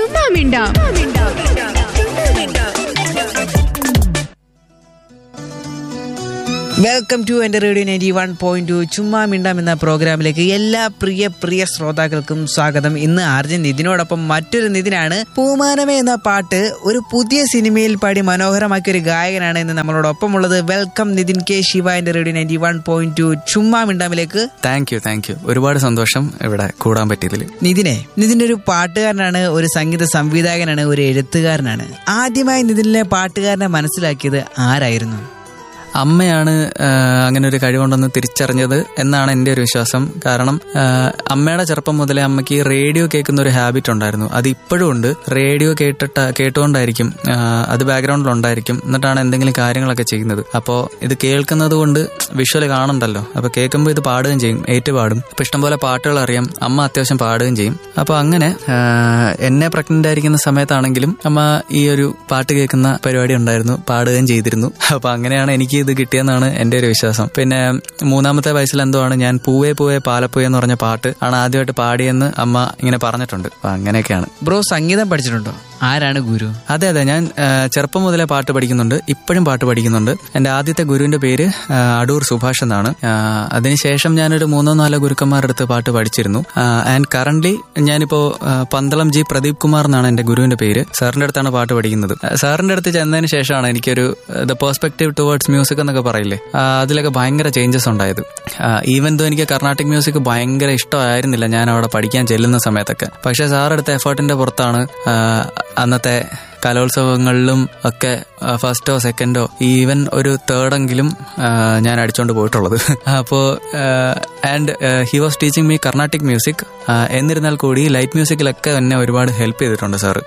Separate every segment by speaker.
Speaker 1: ചുമ്മാ മിണ്ടാം
Speaker 2: welcome to എൻ്റെ radio ninety one point two ചുമ്മാ മിണ്ടാം എന്ന പ്രോഗ്രാമിലേക്ക് എല്ലാ പ്രിയ പ്രിയ ശ്രോതാക്കൾക്കും സ്വാഗതം ഇന്ന് ആർജൻ നിതിനോടൊപ്പം മറ്റൊരു നിതിനാണ് പൂമാനമേ എന്ന പാട്ട് ഒരു പുതിയ സിനിമയിൽ പാടി മനോഹരമാക്കിയ ഒരു ഗായകനാണ് ഇന്ന് നമ്മളോടൊപ്പം ഉള്ളത് വെൽക്കം നിതിൻ കെ ശിവ എൻ്റെ radio ninety one point two ചുമ്മാ മിണ്ടാമിലേക്ക്
Speaker 3: താങ്ക് യു താങ്ക് യു ഒരുപാട് സന്തോഷം ഇവിടെ കൂടാൻ പറ്റിയതിൽ
Speaker 2: നിതിനെ നിതിൻ്റെ ഒരു പാട്ടുകാരനാണ് ഒരു സംഗീത സംവിധായകനാണ് ഒരു എഴുത്തുകാരനാണ് ആദ്യമായി നിതിനിലെ പാട്ടുകാരനെ മനസ്സിലാക്കിയത് ആരായിരുന്നു
Speaker 3: അമ്മയാണ് ആ, അങ്ങനെ ഒരു കഴിവുണ്ടെന്ന് തിരിച്ചറിഞ്ഞത് എന്നാണ് എൻ്റെ ഒരു വിശ്വാസം കാരണം ആ, അമ്മയുടെ ചെറുപ്പം മുതലേ അമ്മയ്ക്ക് റേഡിയോ കേൾക്കുന്ന ഒരു ഹാബിറ്റ് ഉണ്ടായിരുന്നു അത് ഇപ്പോഴും ഉണ്ട് റേഡിയോ കേട്ടിട്ട് കേട്ടുകൊണ്ടായിരിക്കും ആ, അത് ബാക്ക്ഗ്രൗണ്ടിലുണ്ടായിരിക്കും എന്നിട്ടാണ് എന്തെങ്കിലും കാര്യങ്ങളൊക്കെ ചെയ്യുന്നത് അപ്പോൾ ഇത് കേൾക്കുന്നത് കൊണ്ട് വിഷ്വൽ കാണണ്ടല്ലോ അപ്പോൾ കേൾക്കുമ്പോൾ ഇത് പാടുകയും ചെയ്യും ഏറ്റുപാടും അപ്പോൾ ഇഷ്ടംപോലെ പാട്ടുകൾ അറിയാം അമ്മ അത്യാവശ്യം പാടുകയും ചെയ്യും അപ്പോൾ അങ്ങനെ ആ, എന്നെ പ്രഗ്നന്റ് ആയിരിക്കുന്ന സമയത്താണെങ്കിലും അമ്മ ഈ ഒരു പാട്ട് കേൾക്കുന്ന പരിപാടി ഉണ്ടായിരുന്നു പാടുകയും ചെയ്തിരുന്നു അപ്പൊ അങ്ങനെയാണ് എനിക്ക് ഇത് കിട്ടിയെന്നാണ് എന്റെ ഒരു വിശ്വാസം പിന്നെ മൂന്നാമത്തെ വയസ്സിൽ എന്തോ ആണ് ഞാൻ പൂവേ പൂവേ പാലപ്പൂവേ എന്ന് പറഞ്ഞ പാട്ട് ആണ് ആദ്യമായിട്ട് പാടിയെന്ന് അമ്മ ഇങ്ങനെ പറഞ്ഞിട്ടുണ്ട് അപ്പൊ അങ്ങനെയൊക്കെയാണ്
Speaker 2: ബ്രോ സംഗീതം പഠിച്ചിട്ടുണ്ടോ ആരാണ് ഗുരു
Speaker 3: അതെ അതെ ഞാൻ ആ, ചെറുപ്പം മുതലേ പാട്ട് പഠിക്കുന്നുണ്ട് ഇപ്പോഴും പാട്ട് പഠിക്കുന്നുണ്ട് എൻ്റെ ആദ്യത്തെ ഗുരുവിന്റെ പേര് ആ, അടൂർ സുഭാഷ് എന്നാണ് ആ, അതിനുശേഷം ഞാനൊരു മൂന്നോ നാലോ ഗുരുക്കന്മാരുടെ അടുത്ത് പാട്ട് പഠിച്ചിരുന്നു ആൻഡ് കറന്റ് ഞാനിപ്പോ ആ, പന്തളം ജി പ്രദീപ് കുമാർ എന്നാണ് എൻ്റെ ഗുരുവിന്റെ പേര് സാറിന്റെ അടുത്താണ് പാട്ട് പഠിക്കുന്നത് ആ, സാറിന്റെ അടുത്ത് ചെന്നതിന് ശേഷമാണ് എനിക്കൊരു ദ പെർസ്പെക്റ്റീവ് ടുവേർഡ്സ് മ്യൂസിക് എന്നൊക്കെ പറയില്ലേ ആ, അതിലൊക്കെ ഭയങ്കര ചേഞ്ചസ് ഉണ്ടായത് ഈവൻ ദോ എനിക്ക് കർണാട്ടിക് മ്യൂസിക് ഭയങ്കര ഇഷ്ടമായിരുന്നില്ല ഞാൻ അവിടെ പഠിക്കാൻ ചെല്ലുന്ന സമയത്തൊക്കെ പക്ഷെ സാർ എടുത്ത എഫേർട്ടിന്റെ പുറത്താണ് ആ, അന്നത്തെ കലോത്സവങ്ങളിലും ഒക്കെ ഫസ്റ്റോ സെക്കൻഡോ ഈവൻ ഒരു തേർഡെങ്കിലും ഞാൻ അടിച്ചോണ്ട് പോയിട്ടുള്ളത് അപ്പോൾ and he was teaching me Carnatic music എന്നിരുന്നാൽ കൂടി ലൈറ്റ് മ്യൂസിക്കിലൊക്കെ എന്നെ ഒരുപാട് ഹെൽപ്പ് ചെയ്തിട്ടുണ്ട് sir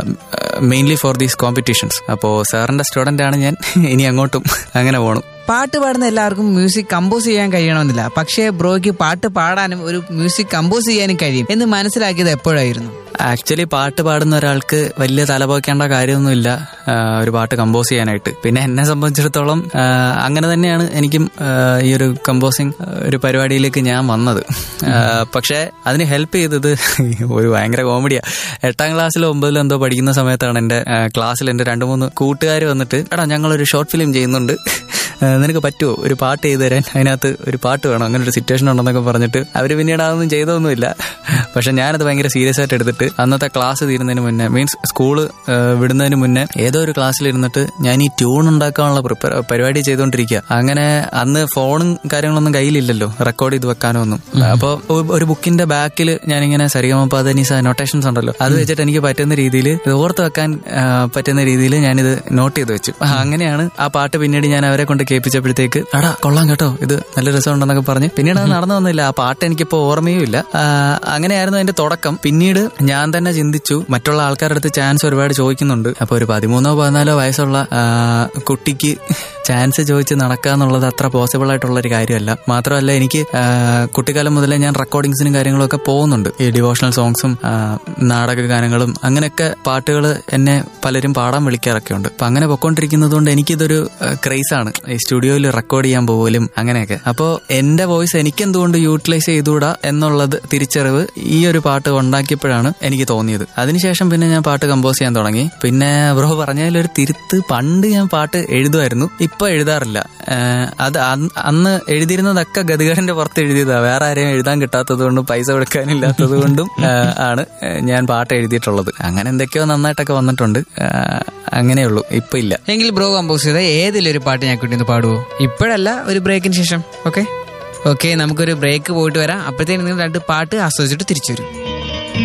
Speaker 3: mainly for these competitions അപ്പോൾ സാറിന്റെ സ്റ്റുഡൻ്റ് ആണ് ഞാൻ ഇനി അങ്ങോട്ടും അങ്ങനെ പോകണം
Speaker 2: പാട്ട് പാടുന്ന എല്ലാവർക്കും മ്യൂസിക് കമ്പോസ് ചെയ്യാൻ കഴിയണമെന്നില്ല പക്ഷേ ബ്രോയ്ക്ക് പാട്ട് പാടാനും ഒരു മ്യൂസിക് കമ്പോസ് ചെയ്യാനും കഴിയും എന്ന് മനസ്സിലാക്കിയത് എപ്പോഴായിരുന്നു
Speaker 3: ആക്ച്വലി പാട്ട് പാടുന്ന ഒരാൾക്ക് വലിയ തലപോക്കേണ്ട കാര്യമൊന്നുമില്ല ആ, ഒരു പാട്ട് കമ്പോസ് ചെയ്യാനായിട്ട് പിന്നെ എന്നെ സംബന്ധിച്ചിടത്തോളം ആ, അങ്ങനെ തന്നെയാണ് എനിക്കും ആ, ഈ ഒരു കമ്പോസിങ് ഒരു പരിപാടിയിലേക്ക് ഞാൻ വന്നത് ആ, പക്ഷേ അതിന് ഹെൽപ്പ് ചെയ്തത് ഒരു ഭയങ്കര കോമഡിയാ എട്ടാം ക്ലാസ്സിലോ ഒമ്പതിലോ എന്തോ പഠിക്കുന്ന സമയത്താണ് എൻ്റെ ആ, ക്ലാസ്സിൽ എൻ്റെ രണ്ട് മൂന്ന് കൂട്ടുകാർ വന്നിട്ട് എടാ ഞങ്ങളൊരു ഷോർട്ട് ഫിലിം ചെയ്യുന്നുണ്ട് ആ, നിനക്ക് പറ്റുമോ ഒരു പാട്ട് ചെയ്തു തരാൻ അതിനകത്ത് ഒരു പാട്ട് വേണം അങ്ങനെ ഒരു സിറ്റുവേഷൻ ഉണ്ടെന്നൊക്കെ പറഞ്ഞിട്ട് അവർ പിന്നീട് അതൊന്നും ചെയ്തൊന്നുമില്ല പക്ഷെ ഞാനത് ഭയങ്കര സീരിയസ് ആയിട്ട് എടുത്തിട്ട് അന്നത്തെ ക്ലാസ് തീരുന്നതിന് മുന്നേ മീൻസ് സ്കൂള് വിടുന്നതിന് മുന്നേ ഏതോ ഒരു ക്ലാസ്സിലിരുന്നിട്ട് ഞാൻ ഈ ട്യൂൺ ഉണ്ടാക്കാനുള്ള പ്രിപ്പയർ പരിപാടി ചെയ്തുകൊണ്ടിരിക്കുക അങ്ങനെ അന്ന് ഫോണും കാര്യങ്ങളൊന്നും കയ്യിലില്ലല്ലോ റെക്കോർഡ് ചെയ്ത് വെക്കാനോ ഒന്നും അപ്പോൾ ഒരു ബുക്കിന്റെ ബാക്കിൽ ഞാനിങ്ങനെ സരിഗമ പതനീസ നൊട്ടേഷൻസ് ഉണ്ടല്ലോ അത് വെച്ചിട്ട് എനിക്ക് പറ്റുന്ന രീതിയിൽ ഇത് ഓർത്ത് വെക്കാൻ ആ, പറ്റുന്ന രീതിയിൽ ഞാനിത് നോട്ട് ചെയ്ത് വെച്ചു ആ, അങ്ങനെയാണ് ആ പാട്ട് പിന്നീട് ഞാൻ അവരെ കൊണ്ട് കേൾപ്പിച്ചപ്പോഴത്തേക്ക് എടാ കൊള്ളാം കേട്ടോ ഇത് നല്ല രസമുണ്ടെന്നൊക്കെ പറഞ്ഞ് പിന്നീട് അത് നടന്നു വന്നില്ല ആ പാട്ട് എനിക്കിപ്പോ ഓർമ്മയും ഇല്ല ആ, അങ്ങനെയായിരുന്നു അതിന്റെ തുടക്കം പിന്നീട് ഞാൻ തന്നെ ചിന്തിച്ചു മറ്റുള്ള ആൾക്കാരുടെ അടുത്ത് ചാൻസ് ഒരുപാട് ചോദിക്കുന്നുണ്ട് അപ്പൊ ഒരു പതിമൂന്നോ പതിനാലോ വയസ്സുള്ള ആ, കുട്ടിക്ക് ചാൻസ് ചോദിച്ച് നടക്കുക എന്നുള്ളത് അത്ര പോസിബിൾ ആയിട്ടുള്ള ഒരു കാര്യമല്ല മാത്രമല്ല എനിക്ക് ആ, കുട്ടിക്കാലം മുതലേ ഞാൻ റെക്കോർഡിങ്സിനും കാര്യങ്ങളൊക്കെ പോകുന്നുണ്ട് ഈ ഡിവോഷണൽ സോങ്സും ആ, നാടക ഗാനങ്ങളും അങ്ങനെയൊക്കെ പാട്ടുകൾ എന്നെ പലരും പാടാൻ വിളിക്കാറൊക്കെ ഉണ്ട് അപ്പൊ അങ്ങനെ പൊക്കോണ്ടിരിക്കുന്നത് കൊണ്ട് എനിക്കിതൊരു ക്രൈസ് ആണ് ഈ സ്റ്റുഡിയോയിൽ റെക്കോർഡ് ചെയ്യാൻ പോകലും അങ്ങനെയൊക്കെ അപ്പോൾ എന്റെ വോയിസ് എനിക്ക് എന്തുകൊണ്ട് യൂട്ടിലൈസ് ചെയ്തുകൂടാ എന്നുള്ളത് തിരിച്ചറിവ് ഈ ഒരു പാട്ട് ഉണ്ടാക്കിയപ്പോഴാണ് എനിക്ക് തോന്നിയത് അതിനുശേഷം പിന്നെ ഞാൻ പാട്ട് കമ്പോസ് ചെയ്യാൻ തുടങ്ങി പിന്നെ ബ്രോ പറഞ്ഞതിലൊരു തിരുത്ത് പണ്ട് ഞാൻ പാട്ട് എഴുതുമായിരുന്നു ഇപ്പൊ എഴുതാറില്ല ഏഹ് അത് അന്ന് അന്ന് എഴുതിയിരുന്നതൊക്കെ ഗതികടന്റെ പുറത്ത് എഴുതിയതാ വേറെ ആരെയും എഴുതാൻ കിട്ടാത്തത് കൊണ്ടും പൈസ കൊടുക്കാനില്ലാത്തത് കൊണ്ടും ഏഹ് ആണ് ഞാൻ പാട്ട് എഴുതിയിട്ടുള്ളത് അങ്ങനെ എന്തൊക്കെയോ നന്നായിട്ടൊക്കെ വന്നിട്ടുണ്ട് ഏഹ് അങ്ങനെയുള്ളൂ ഇപ്പൊ ഇല്ല
Speaker 2: എങ്കിൽ ബ്രോ കമ്പോസ് ചെയ്ത ഏതെങ്കിലും ഒരു പാട്ട് ഞാൻ കിട്ടിയെന്ന് പാടുവോ ഇപ്പോഴല്ല ഒരു ബ്രേക്കിന് ശേഷം ഓക്കെ ഓക്കെ നമുക്കൊരു ബ്രേക്ക് പോയിട്ട് വരാം അപ്പോഴത്തേക്കും നിങ്ങൾ രണ്ട് പാട്ട് ആസ്വദിച്ചിട്ട് തിരിച്ചു വരും